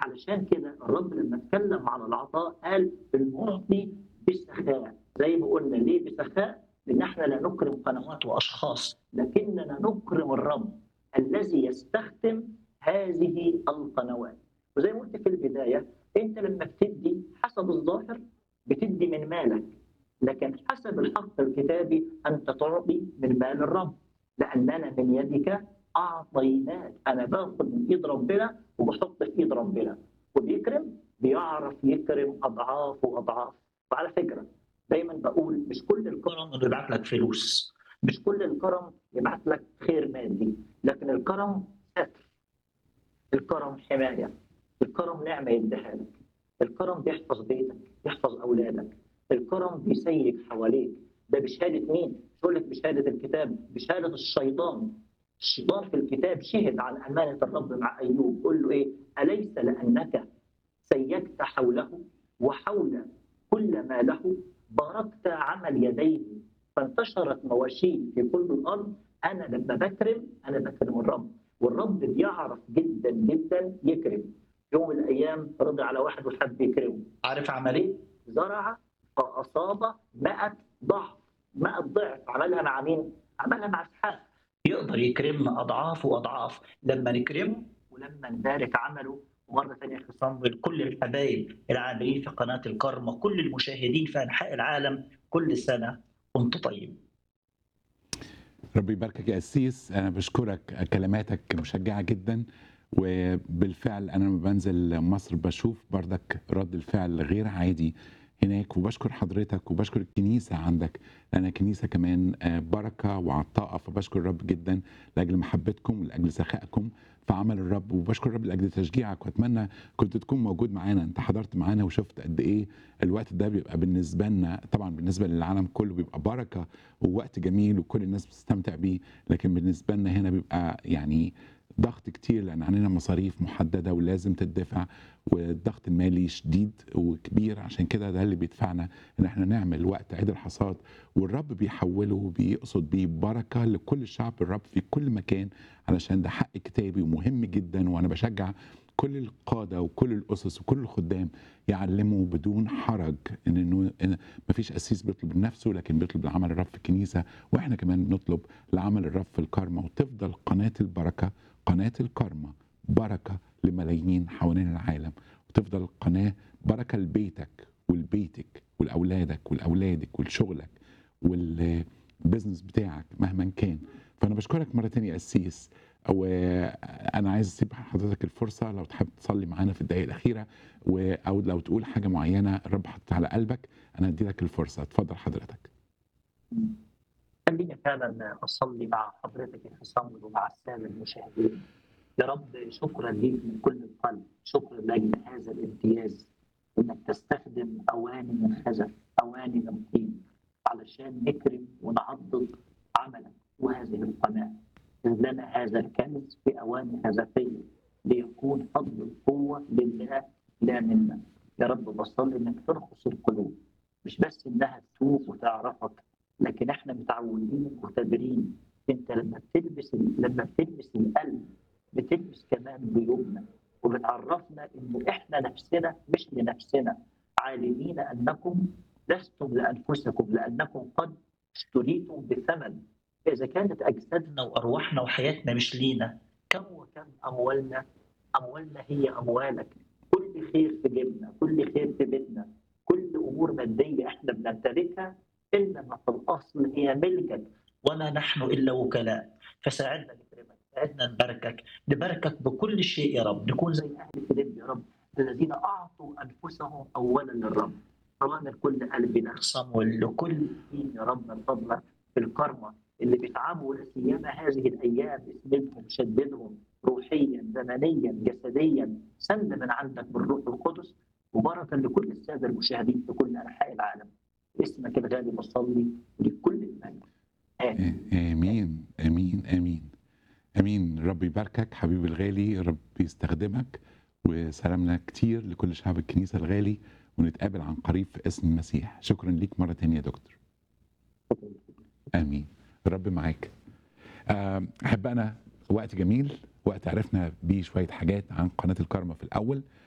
علشان كده الرب لما اتكلم عن العطاء قال المعطي بسخاء زي ما قلنا ليه بسخاء؟ لان احنا لا نكرم قنوات واشخاص لكننا نكرم الرب الذي يستخدم هذه القنوات وزي ما قلت في البدايه انت لما بتدي حسب الظاهر بتدي من مالك لكن حسب الحق الكتابي انت تعطي من مال الرب لاننا من يدك اعطيناك انا باخد من ايد ربنا وبحط في ايد ربنا وبيكرم بيعرف يكرم اضعاف واضعاف وعلى فكره دايما بقول مش كل الكرم انه يبعت لك فلوس مش كل الكرم يبعت لك خير مادي لكن الكرم ستر الكرم حمايه الكرم نعمه يديها لك الكرم بيحفظ بيتك يحفظ اولادك الكرم بيسيج حواليك ده بشهاده مين؟ مش هقول لك بشهاده الكتاب بشهاده الشيطان الشيطان في الكتاب شهد عن امانه الرب مع ايوب قول له ايه؟ اليس لانك سيجت حوله وحول كل ما له باركت عمل يديه فانتشرت مواشيه في كل الارض انا لما بكرم انا بكرم الرب والرب بيعرف جدا جدا يكرم يوم من الايام رضي على واحد وحب يكرمه عارف عمل ايه؟ زرع فاصاب 100 ضعف 100 ضعف عملها مع مين؟ عملها مع اسحاق يقدر يكرمنا اضعاف واضعاف لما نكرمه ولما نبارك عمله ومره ثانيه في صمويل كل الحبايب العاملين في قناه الكرمه كل المشاهدين في انحاء العالم كل سنه وانت طيب ربي يباركك يا قسيس انا بشكرك كلماتك مشجعه جدا وبالفعل انا لما بنزل مصر بشوف بردك رد الفعل غير عادي هناك وبشكر حضرتك وبشكر الكنيسه عندك لان الكنيسه كمان بركه وعطاءه فبشكر الرب جدا لاجل محبتكم ولاجل سخائكم في عمل الرب وبشكر الرب لاجل تشجيعك واتمنى كنت تكون موجود معانا انت حضرت معانا وشفت قد ايه الوقت ده بيبقى بالنسبه لنا طبعا بالنسبه للعالم كله بيبقى بركه ووقت جميل وكل الناس بتستمتع بيه لكن بالنسبه لنا هنا بيبقى يعني ضغط كتير لان علينا مصاريف محدده ولازم تدفع والضغط المالي شديد وكبير عشان كده ده اللي بيدفعنا ان احنا نعمل وقت عيد الحصاد والرب بيحوله وبيقصد بيه بركه لكل شعب الرب في كل مكان علشان ده حق كتابي ومهم جدا وانا بشجع كل القاده وكل الاسس وكل الخدام يعلموا بدون حرج ان انه إن مفيش قسيس بيطلب لنفسه لكن بيطلب لعمل الرب في الكنيسه واحنا كمان بنطلب لعمل الرب في الكارما وتفضل قناه البركه قناه الكارما بركه لملايين حوالين العالم وتفضل القناه بركه لبيتك ولبيتك ولاولادك ولاولادك ولشغلك والبزنس بتاعك مهما كان فانا بشكرك مره تانية يا قسيس وانا عايز اسيب حضرتك الفرصه لو تحب تصلي معانا في الدقائق الاخيره و... او لو تقول حاجه معينه الرب حطها على قلبك انا هدي لك الفرصه اتفضل حضرتك خليني فعلا اصلي مع حضرتك يا حسام ومع الساده المشاهدين يا رب شكرا ليك من كل القلب شكرا لاجل هذا الامتياز انك تستخدم اواني من خزف اواني من طين علشان نكرم ونعضد عملك وهذه القناه إذ لنا هذا الكنز في اواني خزفيه ليكون فضل القوه لله لا منا يا رب بصلي انك ترخص القلوب مش بس انها تتوب وتعرفك لكن احنا متعودين وتدرين انت لما بتلبس لما بتلبس القلب بتلبس كمان جيوبنا وبتعرفنا انه احنا نفسنا مش لنفسنا عالمين انكم لستم لانفسكم لانكم قد اشتريتم بثمن فاذا كانت اجسادنا وارواحنا وحياتنا مش لينا كم وكم اموالنا اموالنا هي اموالك كل خير في جيبنا كل خير في بيتنا كل امور ماديه احنا بنمتلكها انما في الاصل هي ملكك وما نحن الا وكلاء فساعدنا نكرمك ساعدنا نباركك نباركك بكل شيء يا رب نكون زي اهل فيليب يا رب الذين اعطوا انفسهم اولا للرب طبعا كل قلبنا صمول لكل دين يا رب من فضلك في الكرمه اللي بيتعبوا لا سيما هذه الايام اسندهم شددهم روحيا زمنيا جسديا سند من عندك بالروح القدس وبركه لكل الساده المشاهدين في كل انحاء العالم اسمك الغالي بصلي لكل المجد امين امين امين امين امين رب يباركك حبيبي الغالي رب يستخدمك وسلامنا كتير لكل شعب الكنيسه الغالي ونتقابل عن قريب في اسم المسيح شكرا ليك مره تانية يا دكتور امين رب معاك احب انا وقت جميل وقت عرفنا بيه شويه حاجات عن قناه الكرمه في الاول